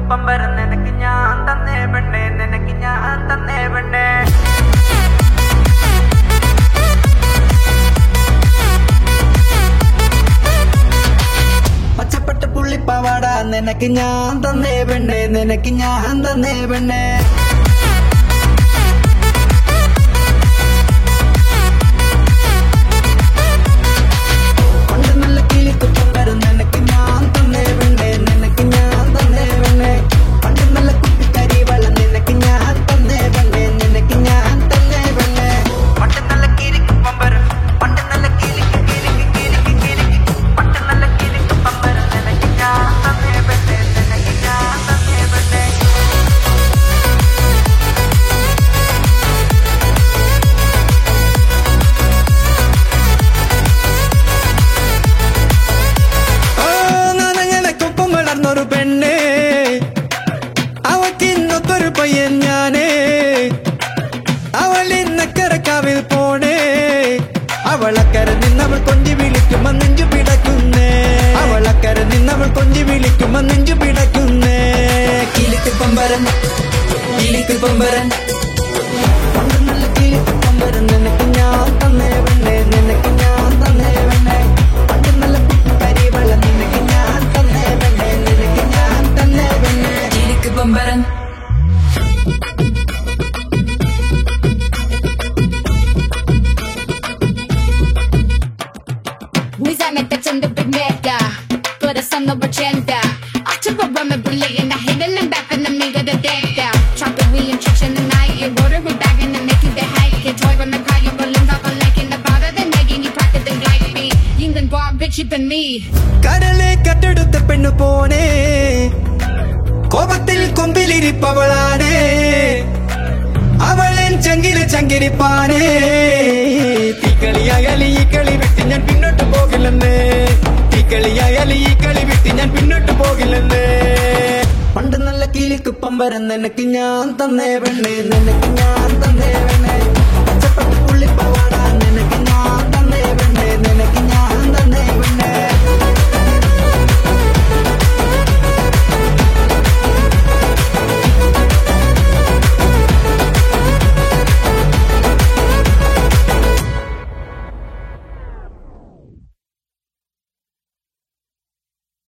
പമ്പരം നിനക്ക് ഞാൻ തന്നേ പെണ്ണേ നിനക്ക് ഞാൻ തന്നേ പെണ്ണേ പച്ചപ്പെട്ട പുള്ളിപ്പാവാട നിനക്ക് ഞാൻ തന്നേ പെണ്ണേ നിനക്ക് ഞാൻ തന്നേ പെണ്ണേ പണ്ട് നല്ല കിളിക്കുട്ടം വരും നിനക്ക് ഞാൻ തന്നേ പെണ്ണേ നിനക്ക് ഞാൻ തന്നേ പെണ്ണേ പണ്ട് നല്ല കുട്ടിക്കരി വെള്ളം നിനക്ക് ഞാൻ തന്നേ പെണ്ണേ നിനക്ക് ഞാൻ തന്നേ പെണ്ണേ പണ്ട് നല്ല കിളിക്കുപ്പം വരും പണ്ട് നല്ല കിളിക്ക് കിളിക്ക് കിളിക്ക് കിളിക്ക് പണ്ട് നല്ല കിളിക്കുപ്പം വരും നിനക്ക് ഞാൻ തന്നേ പെണ്ണേ നിനക്ക് ഞാൻ തന്നേ പെണ്ണേ ആ, നാനങ്ങനെ കൊപ്പം വളർന്നൊരു പെണ്ണ് അവക്കിന്നൊത്തൊരു പയ്യൻ ഞാനേ അവൾ ഇന്നക്കരക്കാവിൽ പോണേ അവളക്കര നിന്നവൾ കൊഞ്ചി വിളിക്കുമ്പോ നെഞ്ചു പിടക്കുന്നേ അവളക്കര നിന്നവൾ കൊഞ്ചി വിളിക്കുമ്പോ നെഞ്ചു പിടക്കുന്നേ കിളിക്ക് പമ്പരൻ കിളിക്ക് പമ്പരൻ പണ്ട് നല്ല കിളിക്ക് പമ്പരൻ നിനക്ക് ഞാൻ തന്നേ പെണ്ണേ നിനക്ക് ഞാൻ തന്നേ പെണ്ണേ പണ്ട് നല്ല കുട്ടിക്കരി വെള്ളം നിനക്ക് ഞാൻ തന്നേ പെണ്ണേ നിനക്ക് ഞാൻ തന്നേ പെണ്ണേ കിളിക്ക് പമ്പരൻ Nizamete çende bir mega Burası no agenda Açıp babamı bullying I hit it back in the nigga the dead down Try to reintroduction the night And water me back and then make it the hike Get joy when I'm crying Rolling up a like in the bottle Then nagging you pocket then like me Yingden bar bitch than me കരളെ കട്ടെടുത്ത പെണ്ണു പോണേ കോപത്തിൽ കൊമ്പിലിരിപ്പവളാണേ അവളൻ ചങ്കില് ചങ്കിരിപ്പാനേ തീക്കളിയായാലും ഈ കളി വിട്ട് ഞാൻ പിന്നോട്ട് പോകില്ലെന്ന് തീക്കളിയായാലും ഈ കളി വിട്ട് ഞാൻ പിന്നോട്ട് പോകില്ലെന്ന് പണ്ട് നല്ല കിളിക്ക് പമ്പരൻ നിനക്ക് ഞാൻ തന്നേ പെണ്ണേ നിനക്ക് ഞാൻ തന്നേ പെണ്ണേ പച്ചപ്പട്ട് പുള്ളിപ്പവാട നിനക്ക് ഞാൻ